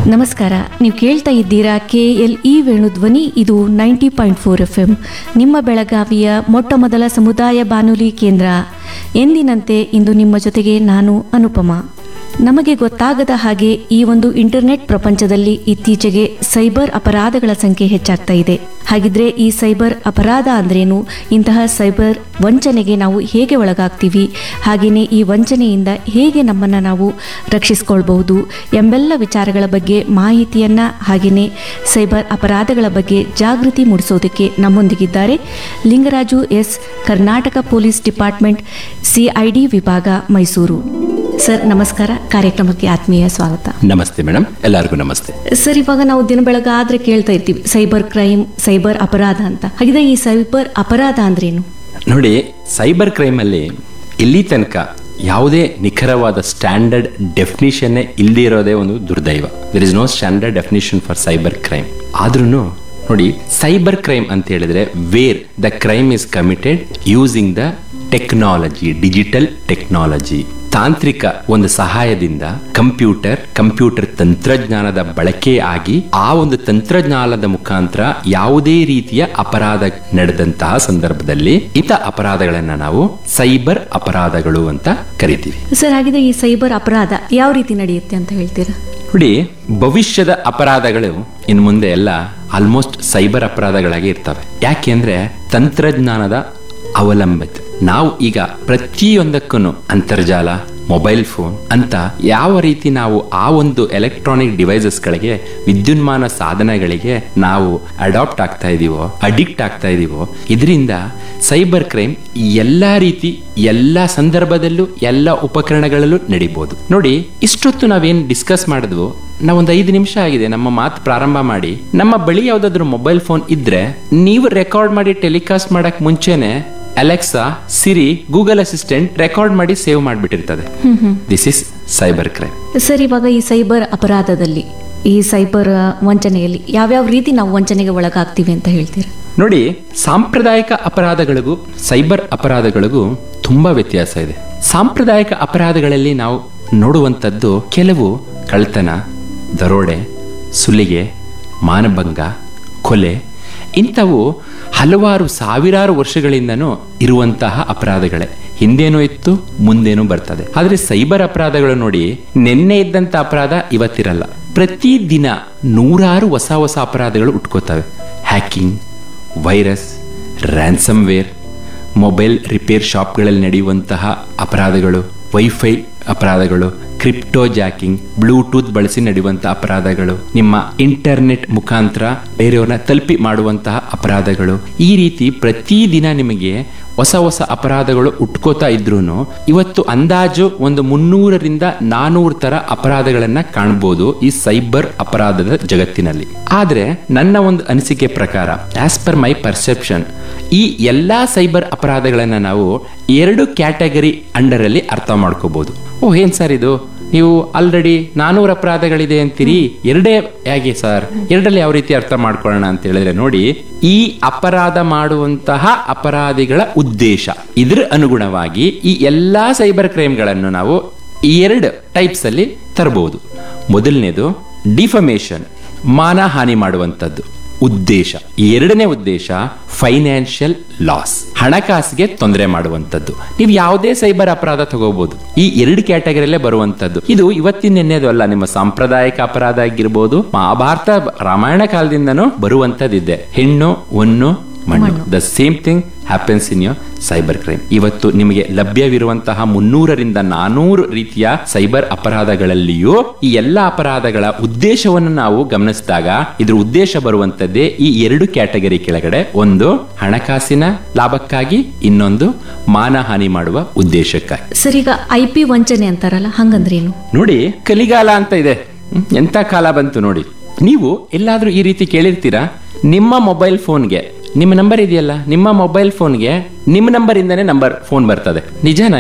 ನಮಸ್ಕಾರ ನೀವು ಕೇಳ್ತಾ ಇದ್ದೀರಾ ಕೆ ಎಲ್ ಇ ವೇಣುಧ್ವನಿ ಇದು ninety point four F M ನಿಮ್ಮ ಬೆಳಗಾವಿಯ ಮೊಟ್ಟ ಮೊದಲ ಸಮುದಾಯ ಬಾನುಲಿ ಕೇಂದ್ರ ಎಂದಿನಂತೆ ಇಂದು ನಿಮ್ಮ ಜೊತೆಗೆ ನಾನು ಅನುಪಮ ನಮಗೆ ಗೊತ್ತಾಗದ ಹಾಗೆ ಈ ಒಂದು ಇಂಟರ್ನೆಟ್ ಪ್ರಪಂಚದಲ್ಲಿ ಇತ್ತೀಚೆಗೆ ಸೈಬರ್ ಅಪರಾಧಗಳ ಸಂಖ್ಯೆ ಹೆಚ್ಚಾಗ್ತಾ ಇದೆ ಹಾಗಿದ್ರೆ ಈ ಸೈಬರ್ ಅಪರಾಧ ಅಂದ್ರೇನು ಇಂತಹ ಸೈಬರ್ ವಂಚನೆಗೆ ನಾವು ಹೇಗೆ ಒಳಗಾಗ್ತೀವಿ ಹಾಗೆಯೇ ಈ ವಂಚನೆಯಿಂದ ಹೇಗೆ ನಮ್ಮನ್ನು ನಾವು ರಕ್ಷಿಸ್ಕೊಳ್ಬಹುದು ಎಂಬೆಲ್ಲ ವಿಚಾರಗಳ ಬಗ್ಗೆ ಮಾಹಿತಿಯನ್ನ ಹಾಗೆಯೇ ಸೈಬರ್ ಅಪರಾಧಗಳ ಬಗ್ಗೆ ಜಾಗೃತಿ ಮೂಡಿಸೋದಕ್ಕೆ ನಮ್ಮೊಂದಿಗಿದ್ದಾರೆ Lingaraju S Karnataka police department CID ವಿಭಾಗ ಮೈಸೂರು ಸರ್ ನಮಸ್ಕಾರ ಕಾರ್ಯಕ್ರಮಕ್ಕೆ ಆತ್ಮೀಯ ಸ್ವಾಗತ ನಮಸ್ತೆ ಮೇಡಮ್ ಎಲ್ಲರಿಗೂ ನಮಸ್ತೆ ಸರ್ ಇವಾಗ ನಾವು ದಿನ ಬೆಳಗಾದ್ರೆ ಕೇಳ್ತಾ ಇರ್ತೀವಿ ಸೈಬರ್ ಕ್ರೈಮ್ ಸೈಬರ್ ಅಪರಾಧ ಅಂತ ಹಾಗಿದ್ರೆ ಈ ಸೈಬರ್ ಅಪರಾಧ ಅಂದ್ರೇನು ನೋಡಿ ಸೈಬರ್ ಕ್ರೈಮ್ ಅಲ್ಲಿ ಇಲ್ಲಿ ತನಕ ಯಾವುದೇ ನಿಖರವಾದ ಸ್ಟ್ಯಾಂಡರ್ಡ್ ಡೆಫಿನಿಷನ್ನೇ ಇಲ್ಲದೆ ಇರೋದೇ ಒಂದು ದುರ್ದೈವ there is no standard definition for cyber crime ಆದ್ರೂ ನೋಡಿ ಸೈಬರ್ ಕ್ರೈಮ್ ಅಂತ ಹೇಳಿದ್ರೆ where the crime is committed using the technology digital technology ತಾಂತ್ರಿಕ ಒಂದು ಸಹಾಯದಿಂದ ಕಂಪ್ಯೂಟರ್ ಕಂಪ್ಯೂಟರ್ ತಂತ್ರಜ್ಞಾನದ ಬಳಕೆ ಆಗಿ ಆ ಒಂದು ತಂತ್ರಜ್ಞಾನದ ಮುಖಾಂತರ ಯಾವುದೇ ರೀತಿಯ ಅಪರಾಧ ನಡೆದಂತಹ ಸಂದರ್ಭದಲ್ಲಿ ಇಂಥ ಅಪರಾಧಗಳನ್ನ ನಾವು ಸೈಬರ್ ಅಪರಾಧಗಳು ಅಂತ ಕರಿತೀವಿ ಸರ್ ಹಾಗಿದ್ರೆ ಈ ಸೈಬರ್ ಅಪರಾಧ ಯಾವ ರೀತಿ ನಡೆಯುತ್ತೆ ಅಂತ ಹೇಳ್ತೀರಾ ನೋಡಿ ಭವಿಷ್ಯದ ಅಪರಾಧಗಳು ಇನ್ನು ಮುಂದೆ ಎಲ್ಲ ಆಲ್ಮೋಸ್ಟ್ ಸೈಬರ್ ಅಪರಾಧಗಳಾಗಿ ಇರ್ತವೆ ಯಾಕೆಂದ್ರೆ ತಂತ್ರಜ್ಞಾನದ ಅವಲಂಬಿತ ನಾವು ಈಗ ಪ್ರತಿಯೊಂದಕ್ಕೂ ಅಂತರ್ಜಾಲ ಮೊಬೈಲ್ ಫೋನ್ ಅಂತ ಯಾವ ರೀತಿ ನಾವು ಆ ಒಂದು ಎಲೆಕ್ಟ್ರಾನಿಕ್ ಡಿವೈಸಸ್ಗಳಿಗೆ ವಿದ್ಯುನ್ಮಾನ ಸಾಧನಗಳಿಗೆ ನಾವು ಅಡಾಪ್ಟ್ ಆಗ್ತಾ ಇದೀವೋ ಅಡಿಕ್ಟ್ ಆಗ್ತಾ ಇದೀವೋ ಇದರಿಂದ ಸೈಬರ್ ಕ್ರೈಮ್ ಎಲ್ಲಾ ರೀತಿ ಎಲ್ಲಾ ಸಂದರ್ಭದಲ್ಲೂ ಎಲ್ಲ ಉಪಕರಣಗಳಲ್ಲೂ ನಡೀಬಹುದು ನೋಡಿ ಇಷ್ಟೊತ್ತು ನಾವೇನ್ ಡಿಸ್ಕಸ್ ಮಾಡಿದ್ವು ನಾವೊಂದು ಐದು ನಿಮಿಷ ಆಗಿದೆ ನಮ್ಮ ಮಾತು ಪ್ರಾರಂಭ ಮಾಡಿ ನಮ್ಮ ಬಳಿ ಯಾವ್ದಾದ್ರು ಮೊಬೈಲ್ ಫೋನ್ ಇದ್ರೆ ನೀವು ರೆಕಾರ್ಡ್ ಮಾಡಿ ಟೆಲಿಕಾಸ್ಟ್ ಮಾಡಕ್ ಮುಂಚೆನೆ Alexa Siri Google assistant record ಮಾಡಿ ಸೇವ್ ಮಾಡಿಬಿಟ್ಟಿರ್ತದೆ this is cyber crime sir ಇವಾಗ ಈ ಸೈಬರ್ ಅಪರಾಧದಲ್ಲಿ ಈ ಸೈಬರ್ ಆ, ವಂಚನೆಯಲ್ಲಿ ಯಾವ್ಯಾವ ರೀತಿ ನಾವು ವಂಚನೆಗೆ ಒಳಗಾಗ್ತೀವಿ ಅಂತ ಹೇಳ್ತೀರಾ ನೋಡಿ ಸಾಂಪ್ರದಾಯಿಕ ಅಪರಾಧಗಳಿಗೂ ಸೈಬರ್ ಅಪರಾಧಗಳಿಗೂ ತುಂಬಾ ವ್ಯತ್ಯಾಸ ಇದೆ ಸಾಂಪ್ರದಾಯಿಕ ಅಪರಾಧಗಳಲ್ಲಿ ನಾವು ನೋಡುವಂಥದ್ದು ಕೆಲವು ಕಳ್ತನ ದರೋಡೆ ಸುಲಿಗೆ ಮಾನಭಂಗ ಕೊಲೆ ಇಂಥವು ಹಲವಾರು ಸಾವಿರಾರು ವರ್ಷಗಳಿಂದನೂ ಇರುವಂತಹ ಅಪರಾಧಗಳೇ ಹಿಂದೇನೂ ಇತ್ತು ಮುಂದೇನೂ ಬರ್ತದೆ ಆದ್ರೆ ಸೈಬರ್ ಅಪರಾಧಗಳು ನೋಡಿ ನಿನ್ನೆ ಇದ್ದಂತ ಅಪರಾಧ ಇವತ್ತಿರಲ್ಲ ಪ್ರತಿ ದಿನ ನೂರಾರು ಹೊಸ ಹೊಸ ಅಪರಾಧಗಳು ಉಟ್ಕೋತವೆ hacking virus ransomware mobile repair ಶಾಪ್ಗಳಲ್ಲಿ ನಡೆಯುವಂತಹ ಅಪರಾಧಗಳು ವೈಫೈ ಅಪರಾಧಗಳು ಕ್ರಿಪ್ಟೋ ಜಾಕಿಂಗ್ ಬ್ಲೂಟೂತ್ ಬಳಸಿ ನಡೆಯುವಂತಹ ಅಪರಾಧಗಳು ನಿಮ್ಮ ಇಂಟರ್ನೆಟ್ ಮುಖಾಂತರ ಬೇರೆಯವ್ರನ್ನ ತಲುಪಿ ಮಾಡುವಂತಹ ಅಪರಾಧಗಳು ಈ ರೀತಿ ಪ್ರತಿದಿನ ನಿಮಗೆ ಹೊಸ ಹೊಸ ಅಪರಾಧಗಳು ಉಟ್ಕೋತಾ ಇದ್ರೂ ಇವತ್ತು ಅಂದಾಜು ಒಂದು ಮುನ್ನೂರರಿಂದ ನಾನೂರು ತರ ಅಪರಾಧಗಳನ್ನ ಕಾಣಬಹುದು ಈ ಸೈಬರ್ ಅಪರಾಧದ ಜಗತ್ತಿನಲ್ಲಿ ಆದ್ರೆ ನನ್ನ ಒಂದು ಅನಿಸಿಕೆ ಪ್ರಕಾರ ಆಸ್ ಪರ್ ಮೈ ಪರ್ಸೆಪ್ಷನ್ ಈ ಎಲ್ಲಾ ಸೈಬರ್ ಅಪರಾಧಗಳನ್ನ ನಾವು ಎರಡು ಕ್ಯಾಟಗರಿ ಅಂಡರ್ ಅಲ್ಲಿ ಅರ್ಥ ಮಾಡ್ಕೋಬಹುದು ಓ ಏನ್ ಸರ್ ಇದು ನೀವು ಆಲ್ರೆಡಿ ನಾನೂರು ಅಪರಾಧಗಳಿದೆ ಅಂತೀರಿ ಎರಡೇ ಹೇಗೆ ಸರ್ ಎರಡರಲ್ಲಿ ಯಾವ ರೀತಿ ಅರ್ಥ ಮಾಡ್ಕೊಳ್ಳೋಣ ಅಂತ ಹೇಳಿದ್ರೆ ನೋಡಿ ಈ ಅಪರಾಧ ಮಾಡುವಂತಹ ಅಪರಾಧಿಗಳ ಉದ್ದೇಶ ಇದ್ರ ಅನುಗುಣವಾಗಿ ಈ ಎಲ್ಲಾ ಸೈಬರ್ ಕ್ರೈಮ್ಗಳನ್ನು ನಾವು ಎರಡು ಟೈಪ್ಸ್ ಅಲ್ಲಿ ತರಬಹುದು ಮೊದಲನೇದು ಡಿಫಮೇಷನ್ ಮಾನಹಾನಿ ಮಾಡುವಂಥದ್ದು ಉದ್ದೇಶ ಎರಡನೇ ಉದ್ದೇಶ ಫೈನಾನ್ಷಿಯಲ್ ಲಾಸ್ ಹಣಕಾಸಿಗೆ ತೊಂದರೆ ಮಾಡುವಂಥದ್ದು ನೀವು ಯಾವುದೇ ಸೈಬರ್ ಅಪರಾಧ ತಗೋಬಹುದು ಈ ಎರಡು ಕ್ಯಾಟಗರಿಯಲ್ಲೇ ಬರುವಂತದ್ದು ಇದು ಇವತ್ತಿನ ನೆನ್ನೆದು ಅಲ್ಲ ನಿಮ್ಮ ಸಾಂಪ್ರದಾಯಿಕ ಅಪರಾಧ ಆಗಿರ್ಬೋದು ಮಹಾಭಾರತ ರಾಮಾಯಣ ಕಾಲದಿಂದನೂ ಬರುವಂತದ್ದಿದೆ ಹೆಣ್ಣು ಹೊನ್ನು ಮಣ್ಣು the same thing happens in your cyber crime ಇವತ್ತು ನಿಮಗೆ ಲಭ್ಯವಿರುವಂತಹ ಮುನ್ನೂರರಿಂದ ನಾನೂರು ರೀತಿಯ ಸೈಬರ್ ಅಪರಾಧಗಳಲ್ಲಿಯೂ ಈ ಎಲ್ಲ ಅಪರಾಧಗಳ ಉದ್ದೇಶವನ್ನು ನಾವು ಗಮನಿಸಿದಾಗ ಇದ್ರ ಉದ್ದೇಶ ಬರುವಂತದ್ದೇ ಈ ಎರಡು ಕ್ಯಾಟಗರಿ ಕೆಳಗಡೆ ಒಂದು ಹಣಕಾಸಿನ ಲಾಭಕ್ಕಾಗಿ ಇನ್ನೊಂದು ಮಾನಹಾನಿ ಮಾಡುವ ಉದ್ದೇಶಕ್ಕಾಗಿ ಸರ್ ಈಗ ಐ ಪಿ ವಂಚನೆ ಅಂತಾರಲ್ಲ ಹಂಗಂದ್ರೇನು ನೋಡಿ ಕಲಿಗಾಲ ಅಂತ ಇದೆ ಹ್ಮ್, ಎಂತ ಕಾಲ ಬಂತು ನೋಡಿ ನೀವು ಎಲ್ಲಾದ್ರೂ ಈ ರೀತಿ ಕೇಳಿರ್ತೀರಾ ನಿಮ್ಮ ಮೊಬೈಲ್ ಫೋನ್ಗೆ ನಿಮ್ಮ ನಂಬರ್ ಇದೆಯಲ್ಲ ನಿಮ್ಮ ಮೊಬೈಲ್ ಫೋನ್ಗೆ ನಿಮ್ಮ ನಂಬರ್ ಇಂದಾನೆ ನಂಬರ್ ಫೋನ್ ಬರ್ತದೆ ನಿಜನಾ ಇದು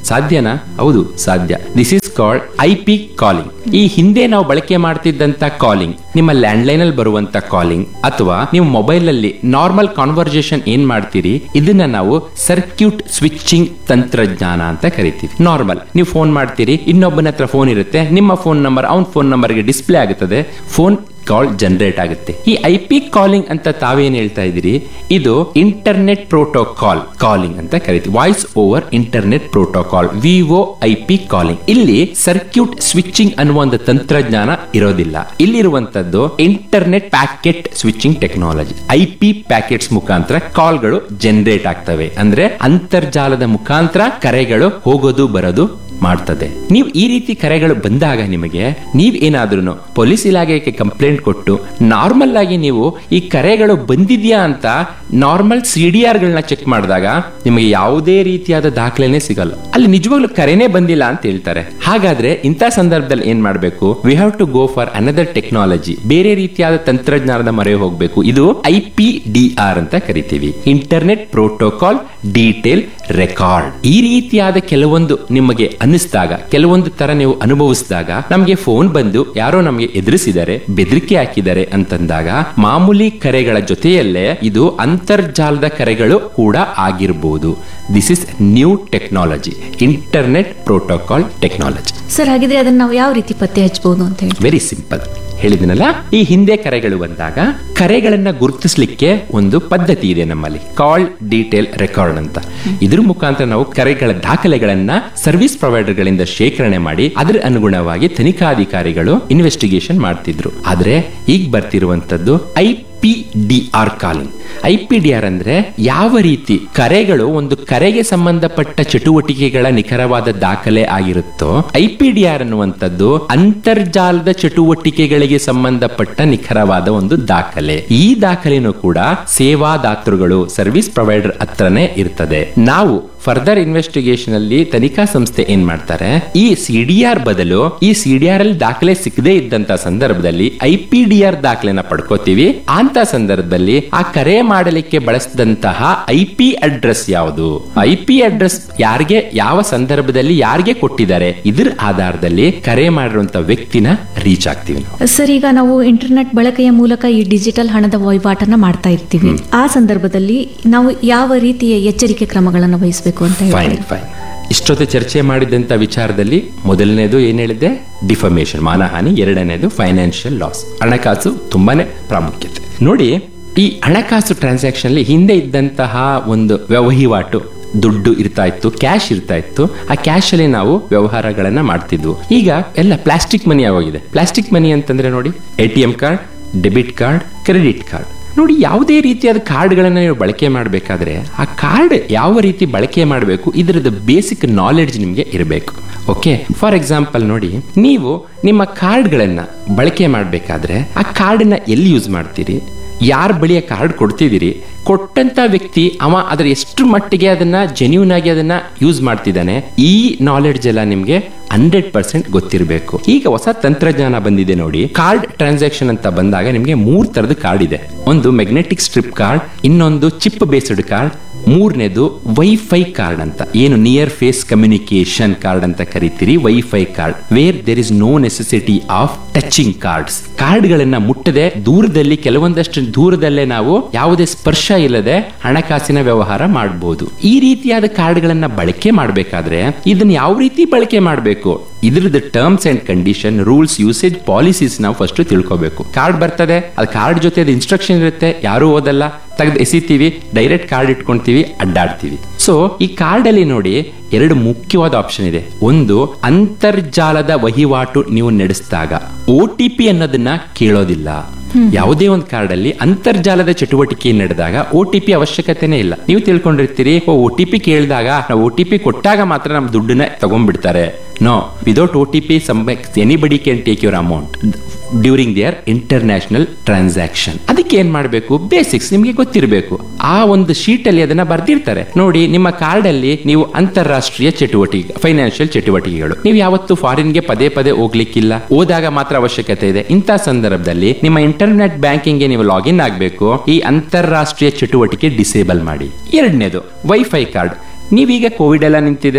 ಸಾಧ್ಯನಾ ಹೌದು ಸಾಧ್ಯ this is called I P calling ಈ ಹಿಂದೆ ನಾವು ಬಳಕೆ ಮಾಡ್ತಿದ್ದಂತ ಕಾಲಿಂಗ್ ನಿಮ್ಮ ಲ್ಯಾಂಡ್ಲೈನ್ ಅಲ್ಲಿ ಬರುವಂತ ಕಾಲಿಂಗ್ ಅಥವಾ ನೀವು ಮೊಬೈಲ್ ಅಲ್ಲಿ ನಾರ್ಮಲ್ ಕಾನ್ವರ್ಸೇಷನ್ ಏನ್ ಮಾಡ್ತೀರಿ ಇದನ್ನ ನಾವು ಸರ್ಕ್ಯೂಟ್ ಸ್ವಿಚಿಂಗ್ ತಂತ್ರಜ್ಞಾನ ಅಂತ ಕರಿತೀವಿ ನಾರ್ಮಲ್ ನೀವು ಫೋನ್ ಮಾಡ್ತೀರಿ ಇನ್ನೊಬ್ಬನ ಹತ್ರ ಫೋನ್ ಇರುತ್ತೆ ನಿಮ್ಮ ಫೋನ್ ನಂಬರ್ ಅವನ ಫೋನ್ ನಂಬರ್ಗೆ ಡಿಸ್ಪ್ಲೇ ಆಗುತ್ತದೆ ಫೋನ್ ಕಾಲ್ ಜನರೇಟ್ ಆಗುತ್ತೆ ಈ ಐ ಪಿ ಕಾಲಿಂಗ್ ಅಂತ ತಾವೇನ್ ಹೇಳ್ತಾ ಇದ್ದೀರಿ ಇದು ಇಂಟರ್ನೆಟ್ ಪ್ರೋಟೋಕಾಲ್ ಕಾಲಿಂಗ್ ಅಂತ ಕರಿತೀವಿ voice over internet protocol V O I P calling ಇಲ್ಲಿ ಸರ್ಕ್ಯೂಟ್ ಸ್ವಿಚಿಂಗ್ ಅನ್ನುವ ಒಂದು ತಂತ್ರಜ್ಞಾನ ಇರೋದಿಲ್ಲ ಇಲ್ಲಿರುವಂತದ್ದು internet packet switching technology I P packets ಮುಖಾಂತರ ಕಾಲ್ಗಳು ಜನರೇಟ್ ಆಗ್ತವೆ ಅಂದ್ರೆ ಅಂತರ್ಜಾಲದ ಮುಖಾಂತರ ಕರೆಗಳು ಹೋಗೋದು ಬರೋದು ಮಾಡ್ತದೆ ನೀವು ಈ ರೀತಿ ಕರೆಗಳು ಬಂದಾಗ ನಿಮಗೆ ನೀವ್ ಏನಾದ್ರೂ ಪೊಲೀಸ್ ಇಲಾಖೆಗೆ ಕಂಪ್ಲೇಂಟ್ ಕೊಟ್ಟು ನಾರ್ಮಲ್ ಆಗಿ ನೀವು ಈ ಕರೆಗಳು ಬಂದಿದ್ಯಾ ಅಂತ ನಾರ್ಮಲ್ ಸಿ ಡಿ ಆರ್ ಗಳನ್ನ ಚೆಕ್ ಮಾಡಿದಾಗ ನಿಮಗೆ ಯಾವುದೇ ರೀತಿಯಾದ ದಾಖಲೆನೇ ಸಿಗಲ್ಲ ಅಲ್ಲಿ ನಿಜವಾಗ್ಲೂ ಕರೆನೇ ಬಂದಿಲ್ಲ ಅಂತ ಹೇಳ್ತಾರೆ ಹಾಗಾದ್ರೆ ಇಂಥ ಸಂದರ್ಭದಲ್ಲಿ ಏನ್ ಮಾಡಬೇಕು we have to go for another technology ಬೇರೆ ರೀತಿಯಾದ ತಂತ್ರಜ್ಞಾನದ ಮೊರೆ ಹೋಗಬೇಕು ಇದು ಐ ಪಿ ಡಿ ಆರ್ ಅಂತ ಕರಿತೀವಿ ಇಂಟರ್ನೆಟ್ ಪ್ರೋಟೋಕಾಲ್ ಡೀಟೇಲ್ ರೆಕಾರ್ಡ್ ಈ ರೀತಿಯಾದ ಕೆಲವೊಂದು ನಿಮಗೆ ಅನ್ನಿಸ್ದಾಗ ಕೆಲವೊಂದು ತರ ನೀವು ಅನುಭವಿಸಿದಾಗ ನಮಗೆ ಫೋನ್ ಬಂದು ಯಾರೋ ನಮಗೆ ಎದುರಿಸಿದ್ದಾರೆ ಬೆದರಿಕೆ ಹಾಕಿದ್ದಾರೆ ಅಂತಂದಾಗ ಮಾಮೂಲಿ ಕರೆಗಳ ಜೊತೆಯಲ್ಲೇ ಇದು ಅಂತರ್ಜಾಲದ ಕರೆಗಳು ಕೂಡ ಆಗಿರಬಹುದು this is new technology internet protocol technology sir ಹಾಗಿದ್ರೆ ಅದನ್ನ ನಾವು ಯಾವ ರೀತಿ ಪತ್ತೆ ಹಚ್ಚಬಹುದು ಅಂತ ಹೇಳಿ ವೆರಿ ಸಿಂಪಲ್ ಹೇಳಿದಿನಲ್ಲ ಈ ಹಿಂದೆ ಕರೆಗಳು ಬಂದಾಗ ಕರೆಗಳನ್ನ ಗುರುತಿಸಲಿಕ್ಕೆ ಒಂದು ಪದ್ಧತಿ ಇದೆ ನಮ್ಮಲ್ಲಿ ಕಾಲ್ ಡೀಟೇಲ್ ರೆಕಾರ್ಡ್ ಅಂತ ಇದ್ರ ಮುಖಾಂತರ ನಾವು ಕರೆಗಳ ದಾಖಲೆಗಳನ್ನ ಸರ್ವಿಸ್ ಪ್ರೊವೈಡರ್ ಗಳಿಂದ ಶೇಖರಣೆ ಮಾಡಿ ಅದರ ಅನುಗುಣವಾಗಿ ತನಿಖಾಧಿಕಾರಿಗಳು ಇನ್ವೆಸ್ಟಿಗೇಷನ್ ಮಾಡ್ತಿದ್ರು ಆದ್ರೆ ಈಗ ಬರ್ತಿರುವಂತದ್ದು I P D R calling I P D R ಅಂದ್ರೆ ಯಾವ ರೀತಿ ಕರೆಗಳು ಒಂದು ಕರೆಗೆ ಸಂಬಂಧಪಟ್ಟ ಚಟುವಟಿಕೆಗಳ ನಿಖರವಾದ ದಾಖಲೆ ಆಗಿರುತ್ತೋ ಐ ಪಿ ಡಿ ಆರ್ ಅನ್ನುವಂಥದ್ದು ಅಂತರ್ಜಾಲದ ಚಟುವಟಿಕೆಗಳಿಗೆ ಸಂಬಂಧಪಟ್ಟ ನಿಖರವಾದ ಒಂದು ದಾಖಲೆ ಈ ದಾಖಲೆನೂ ಕೂಡ ಸೇವಾದಾತೃಗಳು ಸರ್ವಿಸ್ ಪ್ರೊವೈಡರ್ ಹತ್ರನೇ ಇರ್ತದೆ ನಾವು ಫರ್ದರ್ ಇನ್ವೆಸ್ಟಿಗೇಷನ್ ಅಲ್ಲಿ ತನಿಖಾ ಸಂಸ್ಥೆ ಏನ್ ಮಾಡ್ತಾರೆ ಈ ಸಿಡಿಆರ್ ಬದಲು ಈ ಸಿಡಿಆರ್ ಅಲ್ಲಿ ದಾಖಲೆ ಸಿಕ್ಕದೇ ಇದ್ದಂತ ಸಂದರ್ಭದಲ್ಲಿ ಐ ಪಿ ಡಿ ಆರ್ ದಾಖಲೆನ ಪಡ್ಕೋತೀವಿ ಅಂತ ಸಂದರ್ಭದಲ್ಲಿ ಆ ಕರೆ ಮಾಡಲಿಕ್ಕೆ ಬಳಸಿದಂತಹ ಐ ಪಿ ಅಡ್ರೆಸ್ ಯಾವುದು ಐ ಪಿ ಅಡ್ರೆಸ್ ಯಾರಿಗೆ ಯಾವ ಸಂದರ್ಭದಲ್ಲಿ ಯಾರಿಗೆ ಕೊಟ್ಟಿದ್ದಾರೆ ಇದ್ರ ಆಧಾರದಲ್ಲಿ ಕರೆ ಮಾಡಿರುವಂತ ವ್ಯಕ್ತಿನ ರೀಚ್ ಆಗ್ತೀವಿ ನಾವು ಸರ್ ಈಗ ನಾವು ಇಂಟರ್ನೆಟ್ ಬಳಕೆಯ ಮೂಲಕ ಈ ಡಿಜಿಟಲ್ ಹಣದ ವಹಿವಾಟನ್ನ ಮಾಡ್ತಾ ಇರ್ತೀವಿ ಆ ಸಂದರ್ಭದಲ್ಲಿ ನಾವು ಯಾವ ರೀತಿಯ ಎಚ್ಚರಿಕೆ ಕ್ರಮಗಳನ್ನು ವಹಿಸಬೇಕು ಅಂತ ಫೈನ್ ಹೇಳಿ ಫೈನ್ ಇಷ್ಟೊತ್ತು ಚರ್ಚೆ ಮಾಡಿದಂತ ವಿಚಾರದಲ್ಲಿ ಮೊದಲನೇದು ಏನ್ ಹೇಳಿದೆ ಡಿಫಮೇಷನ್ ಮಾನಹಾನಿ ಎರಡನೇದು ಫೈನಾನ್ಷಿಯಲ್ ಲಾಸ್ ಹಣಕಾಸು ತುಂಬಾನೇ ಪ್ರಾಮುಖ್ಯತೆ ನೋಡಿ ಈ ಹಣಕಾಸು ಟ್ರಾನ್ಸಾಕ್ಷನ್ ಅಲ್ಲಿ ಹಿಂದೆ ಇದ್ದಂತಹ ಒಂದು ವಹಿವಾಟು ದುಡ್ಡು ಇರ್ತಾ ಇತ್ತು ಕ್ಯಾಶ್ ಇರ್ತಾ ಇತ್ತು ಆ ಕ್ಯಾಶ್ ಅಲ್ಲಿ ನಾವು ವ್ಯವಹಾರಗಳನ್ನ ಮಾಡ್ತಿದ್ವು ಈಗ ಎಲ್ಲ ಪ್ಲಾಸ್ಟಿಕ್ ಮನಿ ಆಗೋಗಿದೆ ಪ್ಲಾಸ್ಟಿಕ್ ಮನಿ ಅಂತಂದ್ರೆ ನೋಡಿ A T M card debit card credit card ನೋಡಿ ಯಾವುದೇ ರೀತಿಯಾದ ಕಾರ್ಡ್ಗಳನ್ನು ನೀವು ಬಳಕೆ ಮಾಡಬೇಕಾದ್ರೆ ಆ ಕಾರ್ಡ್ ಯಾವ ರೀತಿ ಬಳಕೆ ಮಾಡಬೇಕು ಇದರದ ಬೇಸಿಕ್ ನಾಲೆಡ್ಜ್ ನಿಮಗೆ ಇರಬೇಕು ಓಕೆ ಫಾರ್ ಎಕ್ಸಾಂಪಲ್ ನೋಡಿ ನೀವು ನಿಮ್ಮ ಕಾರ್ಡ್ಗಳನ್ನು ಬಳಕೆ ಮಾಡಬೇಕಾದ್ರೆ ಆ ಕಾರ್ಡನ್ನ ಎಲ್ಲಿ ಯೂಸ್ ಮಾಡ್ತೀರಿ ಯಾರ ಬಳಿ ಆ ಕಾರ್ಡ್ ಕೊಡ್ತಿದ್ದೀರಿ ಕೊಟ್ಟಂತ ವ್ಯಕ್ತಿ ಅವ ಅದರ ಎಷ್ಟು ಮಟ್ಟಿಗೆ ಅದನ್ನ ಜೆನ್ಯೂನ್ ಆಗಿ ಅದನ್ನ ಯೂಸ್ ಮಾಡ್ತಿದ್ದಾನೆ ಈ ನಾಲೆಡ್ಜ್ ಎಲ್ಲ ನಿಮ್ಗೆ ಹಂಡ್ರೆಡ್ ಪರ್ಸೆಂಟ್ ಗೊತ್ತಿರಬೇಕು ಈಗ ಹೊಸ ತಂತ್ರಜ್ಞಾನ ಬಂದಿದೆ ನೋಡಿ ಕಾರ್ಡ್ ಟ್ರಾನ್ಸಾಕ್ಷನ್ ಅಂತ ಬಂದಾಗ ನಿಮ್ಗೆ ಮೂರ್ ತರದ ಕಾರ್ಡ್ ಇದೆ ಒಂದು ಮೆಗ್ನೆಟಿಕ್ ಸ್ಟ್ರಿಪ್ ಕಾರ್ಡ್ ಇನ್ನೊಂದು ಚಿಪ್ ಬೇಸ್ಡ್ ಕಾರ್ಡ್ ಮೂರನೇದು ವೈಫೈ ಕಾರ್ಡ್ ಅಂತ ಏನು ನಿಯರ್ ಫೇಸ್ ಕಮ್ಯುನಿಕೇಶನ್ ಕಾರ್ಡ್ ಅಂತ ಕರಿತೀರಿ wifi card where there is no necessity of touching cards ಕಾರ್ಡ್ಗಳನ್ನ ಮುಟ್ಟದೆ ದೂರದಲ್ಲಿ ಕೆಲವೊಂದಷ್ಟು ದೂರದಲ್ಲೇ ನಾವು ಯಾವುದೇ ಸ್ಪರ್ಶ ಇಲ್ಲದೆ ಹಣಕಾಸಿನ ವ್ಯವಹಾರ ಮಾಡಬಹುದು ಈ ರೀತಿಯಾದ ಕಾರ್ಡ್ಗಳನ್ನ ಬಳಕೆ ಮಾಡಬೇಕಾದ್ರೆ ಇದನ್ನ ಯಾವ ರೀತಿ ಬಳಕೆ ಮಾಡಬೇಕು ಇದ್ರದ್ದು terms and condition rules usage policies ನಾವು ಫಸ್ಟ್ ತಿಳ್ಕೋಬೇಕು ಕಾರ್ಡ್ ಬರ್ತದೆ ಅದು ಕಾರ್ಡ್ ಜೊತೆ ಅದು ಇನ್ಸ್ಟ್ರಕ್ಷನ್ ಇರುತ್ತೆ ಯಾರು ಓದಲ್ಲ ತೆಗೆದು ಎಸಿತೀವಿ ಡೈರೆಕ್ಟ್ ಕಾರ್ಡ್ ಇಟ್ಕೊಂತೀವಿ ಅಡ್ಡಾಡ್ತೀವಿ ಸೊ ಈ ಕಾರ್ಡ್ ಅಲ್ಲಿ ನೋಡಿ ಎರಡು ಮುಖ್ಯವಾದ ಆಪ್ಷನ್ ಇದೆ ಒಂದು ಅಂತರ್ಜಾಲದ ವಹಿವಾಟು ನೀವು ನಡೆಸಿದಾಗ ಒ ಟಿ ಪಿ ಅನ್ನೋದನ್ನ ಕೇಳೋದಿಲ್ಲ ಯಾವುದೇ ಒಂದು ಕಾರ್ಡ್ ಅಲ್ಲಿ ಅಂತರ್ಜಾಲದ ಚಟುವಟಿಕೆ ನಡೆದಾಗ ಒ ಟಿ ಪಿ ಅವಶ್ಯಕತೆನೇ ಇಲ್ಲ ನೀವು ತಿಳ್ಕೊಂಡಿರ್ತೀರಿ ಒ ಟಿ ಪಿ ಕೇಳಿದಾಗ ನಾವು ಒ ಟಿ ಪಿ ಕೊಟ್ಟಾಗ ಮಾತ್ರ ನಮ್ಮ ದುಡ್ಡನ್ನ ತಗೊಂಡ್ಬಿಡ್ತಾರೆ no without O T P anybody can take your amount during their international transaction ಅದಕ್ಕೆ ಏನ್ ಮಾಡಬೇಕು ಬೇಸಿಕ್ಸ್ ನಿಮಗೆ ಗೊತ್ತಿರಬೇಕು ಆ ಒಂದು ಶೀಟ್ ಅಲ್ಲಿ ಅದನ್ನ ಬರ್ದಿರ್ತಾರೆ ನೋಡಿ ನಿಮ್ಮ ಕಾರ್ಡ್ ಅಲ್ಲಿ ನೀವು ಅಂತಾರಾಷ್ಟ್ರೀಯ ಚಟುವಟಿಕೆ ಫೈನಾನ್ಷಿಯಲ್ ಚಟುವಟಿಕೆಗಳು ನೀವು ಯಾವತ್ತು ಫಾರಿನ್ಗೆ ಪದೇ ಪದೇ ಹೋಗ್ಲಿಕ್ಕಿಲ್ಲ ಹೋದಾಗ ಮಾತ್ರ ಅವಶ್ಯಕತೆ ಇದೆ ಇಂಥ ಸಂದರ್ಭದಲ್ಲಿ ನಿಮ್ಮ ಇಂಟರ್ನೆಟ್ ಬ್ಯಾಂಕಿಂಗ್ಗೆ ನೀವು ಲಾಗಿನ್ ಆಗಬೇಕು ಈ ಅಂತಾರಾಷ್ಟ್ರೀಯ ಚಟುವಟಿಕೆ ಡಿಸೇಬಲ್ ಮಾಡಿ ಎರಡನೇದು ವೈಫೈ ಕಾರ್ಡ್ ನೀವೀಗ ಕೋವಿಡ್ ಎಲ್ಲ ನಿಂತಿದೆ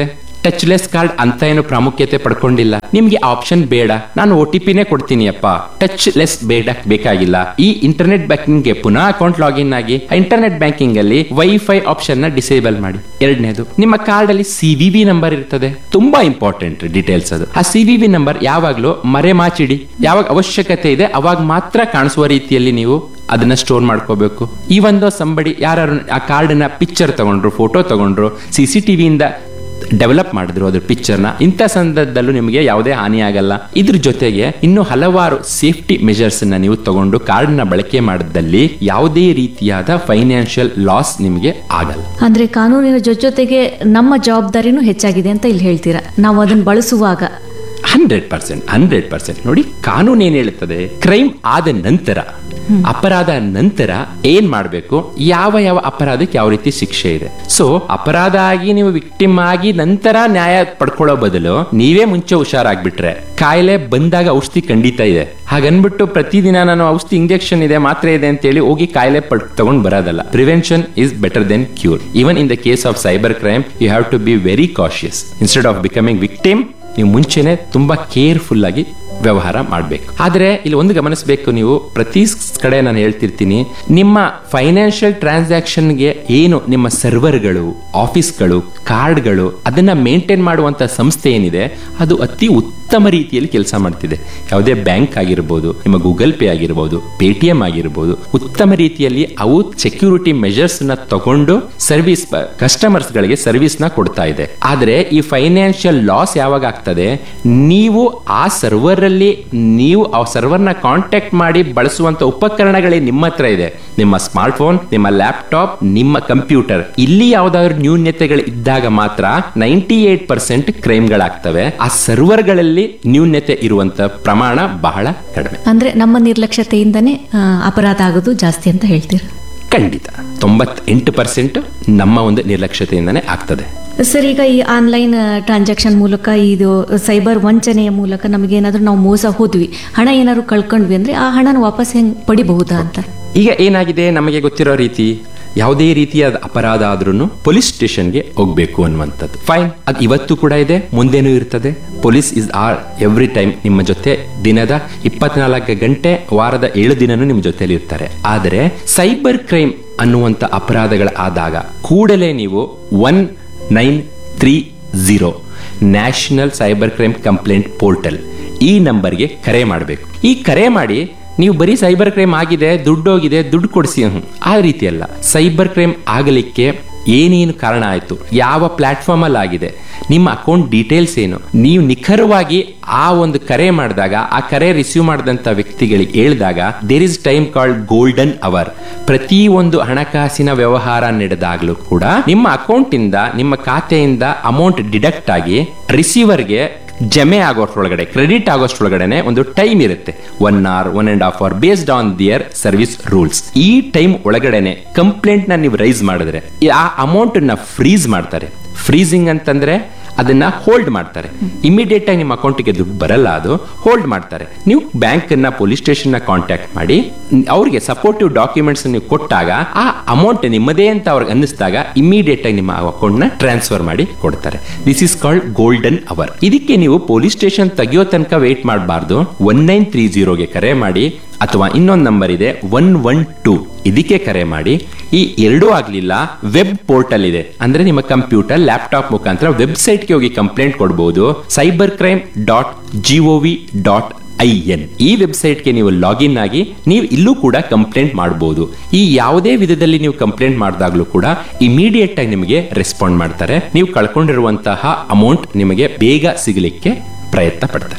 ಟಚ್ಲೆಸ್ ಕಾರ್ಡ್ ಅಂತ ಏನು ಪ್ರಾಮುಖ್ಯತೆ ಪಡ್ಕೊಂಡಿಲ್ಲ ನಿಮ್ಗೆ ಆಪ್ಷನ್ ಬೇಡ ನಾನು ಒ ಟಿ ಪಿನೇ ಕೊಡ್ತೀನಿ ಅಪ್ಪ ಟಚ್ ಲೆಸ್ ಬೇಡ ಬೇಕಾಗಿಲ್ಲ ಈ ಇಂಟರ್ನೆಟ್ ಬ್ಯಾಂಕಿಂಗ್ ಗೆ ಪುನಃ ಅಕೌಂಟ್ ಲಾಗಿನ್ ಆಗಿ ಇಂಟರ್ನೆಟ್ ಬ್ಯಾಂಕಿಂಗ್ ಅಲ್ಲಿ ವೈಫೈ ಆಪ್ಷನ್ ನ ಡಿಸೇಬಲ್ ಮಾಡಿ ಎರಡನೇದು ನಿಮ್ಮ ಕಾರ್ಡ್ ಅಲ್ಲಿ ಸಿ ವಿ ವಿ ನಂಬರ್ ಇರ್ತದೆ ತುಂಬಾ ಇಂಪಾರ್ಟೆಂಟ್ ಡೀಟೇಲ್ಸ್ ಅದು ಆ ಸಿ ವಿ ವಿ ನಂಬರ್ ಯಾವಾಗ್ಲೂ ಮರೆ ಮಾಚಿಡಿ ಯಾವಾಗ ಅವಶ್ಯಕತೆ ಇದೆ ಅವಾಗ ಮಾತ್ರ ಕಾಣಿಸುವ ರೀತಿಯಲ್ಲಿ ನೀವು ಅದನ್ನ ಸ್ಟೋರ್ ಮಾಡ್ಕೋಬೇಕು ಈ ಒಂದು ಸಂಬಡಿ ಯಾರು ಆ ಕಾರ್ಡ್ನ ಪಿಕ್ಚರ್ ತಗೊಂಡ್ರು ಫೋಟೋ ತಗೊಂಡ್ರು ಸಿ ಸಿ ಟಿವಿಯಿಂದ ಡೆವಲಪ್ ಮಾಡಿದ್ರು ಅದ್ರ ಪಿಕ್ಚರ್ನ ಇಂಥ ಸಂದರ್ಭದಲ್ಲೂ ನಿಮಗೆ ಯಾವುದೇ ಹಾನಿ ಆಗಲ್ಲ ಇದ್ರ ಜೊತೆಗೆ ಇನ್ನು ಹಲವಾರು ಸೇಫ್ಟಿ ಮೆಜರ್ಸ್ ನ ನೀವು ತಗೊಂಡು ಕಾರ್ಡ್ನ ಬಳಕೆ ಮಾಡಿದಲ್ಲಿ ಯಾವುದೇ ರೀತಿಯಾದ ಫೈನಾನ್ಷಿಯಲ್ ಲಾಸ್ ನಿಮಗೆ ಆಗಲ್ಲ ಅಂದ್ರೆ ಕಾನೂನಿನ ಜೊತೆ ಜೊತೆಗೆ ನಮ್ಮ ಜವಾಬ್ದಾರಿನೂ ಹೆಚ್ಚಾಗಿದೆ ಅಂತ ಇಲ್ಲಿ ಹೇಳ್ತೀರಾ ನಾವು ಅದನ್ನ ಬಳಸುವಾಗ ಹಂಡ್ರೆಡ್ ಪರ್ಸೆಂಟ್ ಹಂಡ್ರೆಡ್ ಪರ್ಸೆಂಟ್ ನೋಡಿ ಕಾನೂನು ಏನ್ ಹೇಳುತ್ತದೆ ಕ್ರೈಮ್ ಆದ ನಂತರ ಅಪರಾಧ ನಂತರ ಏನ್ ಮಾಡಬೇಕು ಯಾವ ಯಾವ ಅಪರಾಧಕ್ಕೆ ಯಾವ ರೀತಿ ಶಿಕ್ಷೆ ಇದೆ ಸೊ ಅಪರಾಧ ಆಗಿ ನೀವು ವಿಕ್ಟಿಮ್ ಆಗಿ ನಂತರ ನ್ಯಾಯ ಪಡ್ಕೊಳ್ಳೋ ಬದಲು ನೀವೇ ಮುಂಚೆ ಹುಷಾರಾಗ್ಬಿಟ್ರೆ ಕಾಯಿಲೆ ಬಂದಾಗ ಔಷಧಿ ಖಂಡಿತ ಇದೆ ಹಾಗನ್ಬಿಟ್ಟು ಪ್ರತಿದಿನ ನಾನು ಔಷಧಿ ಇಂಜೆಕ್ಷನ್ ಇದೆ ಮಾತ್ರೆ ಇದೆ ಅಂತೇಳಿ ಹೋಗಿ ಕಾಯಿಲೆ ಪಡ್ ತಗೊಂಡ್ ಬರೋದಲ್ಲ prevention is better than cure even in the case of cyber crime you have to be very cautious instead of becoming victim ನೀವು ಮುಂಚೆನೆ ತುಂಬಾ ಕೇರ್ಫುಲ್ ಆಗಿ ವ್ಯವಹಾರ ಮಾಡಬೇಕು ಆದ್ರೆ ಇಲ್ಲಿ ಒಂದು ಗಮನಿಸಬೇಕು ನೀವು ಪ್ರತಿ ಸ್- ಕಡೆ ನಾನು ಹೇಳ್ತಿರ್ತೀನಿ ನಿಮ್ಮ ಫೈನಾನ್ಷಿಯಲ್ ಟ್ರಾನ್ಸಾಕ್ಷನ್ಗೆ ಏನು ನಿಮ್ಮ ಸರ್ವರ್ಗಳು ಆಫೀಸ್ಗಳು ಕಾರ್ಡ್ಗಳು ಅದನ್ನ ಮೇಂಟೈನ್ ಮಾಡುವಂತ ಸಂಸ್ಥೆ ಏನಿದೆ ಅದು ಅತಿ ಉತ್ತಮ ರೀತಿಯಲ್ಲಿ ಕೆಲಸ ಮಾಡ್ತಿದೆ ಯಾವುದೇ ಬ್ಯಾಂಕ್ ಆಗಿರ್ಬೋದು ನಿಮ್ಮ ಗೂಗಲ್ ಪೇ ಆಗಿರ್ಬೋದು ಪೇಟಿಎಂ ಆಗಿರ್ಬೋದು ಉತ್ತಮ ರೀತಿಯಲ್ಲಿ ಅವು ಸೆಕ್ಯೂರಿಟಿ ಮೆಜರ್ಸ್ ನ ತಗೊಂಡು ಸರ್ವಿಸ್ ಕಸ್ಟಮರ್ಸ್ ಗಳಿಗೆ ಸರ್ವಿಸ್ ನ ಕೊಡ್ತಾ ಇದೆ ಆದ್ರೆ ಈ ಫೈನಾನ್ಷಿಯಲ್ ಲಾಸ್ ಯಾವಾಗ ಆಗ್ತದೆ ನೀವು ಆ ಸರ್ವರ್ ಅಲ್ಲಿ ನೀವು ಆ ಸರ್ವರ್ ನ ಕಾಂಟ್ಯಾಕ್ಟ್ ಮಾಡಿ ಬಳಸುವಂತ ಉಪಕರಣಗಳೇ ನಿಮ್ಮ ಹತ್ರ ಇದೆ ನಿಮ್ಮ ಸ್ಮಾರ್ಟ್ ಫೋನ್ ನಿಮ್ಮ ಲ್ಯಾಪ್ಟಾಪ್ ನಿಮ್ಮ ಕಂಪ್ಯೂಟರ್ ಇಲ್ಲಿ ಯಾವ್ದಾದ್ರು ನ್ಯೂನ್ಯತೆಗಳು ಇದ್ದಾಗ ಮಾತ್ರ ನೈಂಟಿ ಏಟ್ ಪರ್ಸೆಂಟ್ ಕ್ರೈಮ್ಗಳಾಗ್ತವೆ ಆ ಸರ್ವರ್ಗಳಲ್ಲಿ ನ್ಯೂನ್ಯತೆ ಇರುವಂತ ಪ್ರಮಾಣ ಬಹಳ ಕಡಿಮೆ ಅಂದ್ರೆ ನಮ್ಮ ನಿರ್ಲಕ್ಷ್ಯತೆಯಿಂದನೇ ಆ, ಅಪರಾಧ ಆಗೋದು ಜಾಸ್ತಿ ಅಂತ ಹೇಳ್ತೀರಾ ಖಂಡಿತ ತೊಂಬತ್ತೆಂಟು ಪರ್ಸೆಂಟ್ ನಮ್ಮ ಒಂದು ನಿರ್ಲಕ್ಷ್ಯತೆಯಿಂದನೇ ಆಗ್ತದೆ ಸರ್ ಈಗ ಈ ಆನ್ಲೈನ್ ಟ್ರಾನ್ಸಾಕ್ಷನ್ ಮೂಲಕ ಇದು ಸೈಬರ್ ವಂಚನೆಯ ಮೂಲಕ ನಮಗೇನಾದ್ರೂ ನಾವು ಮೋಸ ಹೋದ್ವಿ ಹಣ ಏನಾದ್ರು ಕಳ್ಕೊಂಡ್ವಿ ಅಂದ್ರೆ ಆ ಹಣನ ವಾಪಸ್ ಹೆಂಗ್ ಪಡಿಬಹುದಾ ಅಂತ ಈಗ ಏನಾಗಿದೆ ನಮಗೆ ಗೊತ್ತಿರೋ ರೀತಿ ಯಾವುದೇ ರೀತಿಯಾದ ಅಪರಾಧ ಆದ್ರೂ ಪೊಲೀಸ್ ಸ್ಟೇಷನ್ಗೆ ಹೋಗ್ಬೇಕು ಅನ್ನುವಂಥದ್ದು ಫೈನ್ ಅದು ಇವತ್ತು ಕೂಡ ಇದೆ ಮುಂದೇನೂ ಇರ್ತದೆ police is are every time ನಿಮ್ಮ ಜೊತೆ ದಿನದ ಇಪ್ಪತ್ನಾಲ್ಕು ಗಂಟೆ ವಾರದ ಏಳು ದಿನನೂ ನಿಮ್ಮ ಜೊತೆಲಿ ಇರ್ತಾರೆ ಆದರೆ ಸೈಬರ್ ಕ್ರೈಮ್ ಅನ್ನುವಂಥ ಅಪರಾಧಗಳ ಆದಾಗ ಕೂಡಲೇ ನೀವು one nine three zero national cyber crime complaint portal ಈ ನಂಬರ್ಗೆ ಕರೆ ಮಾಡಬೇಕು ಈ ಕರೆ ಮಾಡಿ ನೀವು ಬರೀ ಸೈಬರ್ ಕ್ರೈಮ್ ಆಗಿದೆ ದುಡ್ಡು ಹೋಗಿದೆ ದುಡ್ಡು ಕೊಡಿಸಿ ಹ್ಮ್. ಆ ರೀತಿ ಅಲ್ಲ ಸೈಬರ್ ಕ್ರೈಮ್ ಆಗಲಿಕ್ಕೆ ಏನೇನು ಕಾರಣ ಆಯಿತು ಯಾವ ಪ್ಲಾಟ್ಫಾರ್ಮ್ ಅಲ್ಲಿ ಆಗಿದೆ ನಿಮ್ಮ ಅಕೌಂಟ್ ಡೀಟೇಲ್ಸ್ ಏನು ನೀವು ನಿಖರವಾಗಿ ಆ ಒಂದು ಕರೆ ಮಾಡಿದಾಗ ಆ ಕರೆ ರಿಸೀವ್ ಮಾಡಿದಂತ ವ್ಯಕ್ತಿಗಳಿಗೆ ಹೇಳಿದಾಗ there is time called golden hour ಪ್ರತಿ ಒಂದು ಹಣಕಾಸಿನ ವ್ಯವಹಾರ ನಡೆದಾಗಲೂ ಕೂಡ ನಿಮ್ಮ ಅಕೌಂಟ್ ಇಂದ ನಿಮ್ಮ ಖಾತೆಯಿಂದ ಅಮೌಂಟ್ ಡಿಡಕ್ಟ್ ಆಗಿ ರಿಸೀವರ್ಗೆ ಜಮೆ ಆಗೋಷ್ಟ್ರೊಳಗಡೆ ಕ್ರೆಡಿಟ್ ಆಗೋಷ್ಟ್ರೊಳಗಡೆ ಒಂದು ಟೈಮ್ ಇರುತ್ತೆ one hour one and half hour based on their service rules ಈ ಟೈಮ್ ಒಳಗಡೆನೆ ಕಂಪ್ಲೇಂಟ್ ನ ನೀವು ರೈಸ್ ಮಾಡಿದ್ರೆ ಈ ಆ ಅಮೌಂಟ್ ನ ಫ್ರೀಸ್ ಮಾಡ್ತಾರೆ ಫ್ರೀಸಿಂಗ್ ಅಂತಂದ್ರೆ ಅದನ್ನ ಹೋಲ್ಡ್ ಮಾಡ್ತಾರೆ ಇಮಿಡಿಯೇಟ್ ಆಗಿ ನಿಮ್ಮ ಅಕೌಂಟ್ಗೆ ದುಡ್ಡು ಬರಲ್ಲ ಅದು ಹೋಲ್ಡ್ ಮಾಡ್ತಾರೆ ನೀವು ಬ್ಯಾಂಕ್ ಅನ್ನ ಪೊಲೀಸ್ ಸ್ಟೇಷನ್ ನ ಕಾಂಟ್ಯಾಕ್ಟ್ ಮಾಡಿ ನ್- ಅವ್ರಿಗೆ ಸಪೋರ್ಟಿವ್ ಡಾಕ್ಯುಮೆಂಟ್ಸ್ ನೀವು ಕೊಟ್ಟಾಗ ಆ ಅಮೌಂಟ್ ನಿಮ್ಮದೇ ಅಂತ ಅವ್ರಿಗೆ ಅನ್ನಿಸ್ದಾಗ ಇಮಿಡಿಯೇಟ್ ಆಗಿ ನಿಮ್ಮ ಅಕೌಂಟ್ ನ ಟ್ರಾನ್ಸ್ಫರ್ ಮಾಡಿ ಕೊಡ್ತಾರೆ this is called golden hour ಇದಕ್ಕೆ ನೀವು ಪೊಲೀಸ್ ಸ್ಟೇಷನ್ ತೆಗಿಯೋ ತನಕ ವೇಟ್ ಮಾಡಬಾರ್ದು ಒನ್ ನೈನ್ ತ್ರೀ ಜೀರೋಗೆ ಕರೆ ಮಾಡಿ ಅಥವಾ ಇನ್ನೊಂದು ನಂಬರ್ ಇದೆ ಒನ್ ಒನ್ ಟೂ ಇದಕ್ಕೆ ಕರೆ ಮಾಡಿ ಈ ಎರಡೂ ಆಗ್ಲಿಲ್ಲ ವೆಬ್ ಪೋರ್ಟಲ್ ಇದೆ ಅಂದ್ರೆ ನಿಮ್ಮ ಕಂಪ್ಯೂಟರ್ ಲ್ಯಾಪ್ಟಾಪ್ ಮುಖಾಂತರ ವೆಬ್ಸೈಟ್ಗೆ ಹೋಗಿ ಕಂಪ್ಲೇಂಟ್ ಕೊಡಬಹುದು cyber crime dot G O V dot I N ಈ ವೆಬ್ಸೈಟ್ಗೆ ನೀವು ಲಾಗಿನ್ ಆಗಿ ನೀವು ಇಲ್ಲೂ ಕೂಡ ಕಂಪ್ಲೇಂಟ್ ಮಾಡಬಹುದು ಈ ಯಾವುದೇ ವಿಧದಲ್ಲಿ ನೀವು ಕಂಪ್ಲೇಂಟ್ ಮಾಡಿದಾಗಲೂ ಕೂಡ ಇಮಿಡಿಯೇಟ್ ಆಗಿ ನಿಮಗೆ ರೆಸ್ಪಾಂಡ್ ಮಾಡ್ತಾರೆ ನೀವು ಕಳ್ಕೊಂಡಿರುವಂತಹ ಅಮೌಂಟ್ ನಿಮಗೆ ಬೇಗ ಸಿಗಲಿಕ್ಕೆ ಪ್ರಯತ್ನ ಪಡ್ತಾರೆ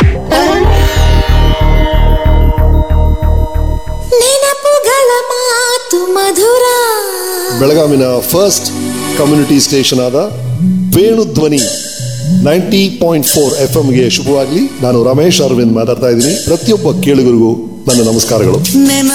ನೆನಪುಗಳ ಮಾತು ಮಧುರ ಬೆಳಗಾವಿನ ಫಸ್ಟ್ ಕಮ್ಯುನಿಟಿ ಸ್ಟೇಷನ್ ಆದ Venudhwani ninety point four F ಗೆ ಶುಭವಾಗಲಿ ನಾನು ರಮೇಶ್ ಅರವಿಂದ್ ಮಾತಾಡ್ತಾ ಇದ್ದೀನಿ ಪ್ರತಿಯೊಬ್ಬ ಕೇಳುಗರಿಗೂ ನನ್ನ ನಮಸ್ಕಾರಗಳು ನೆನ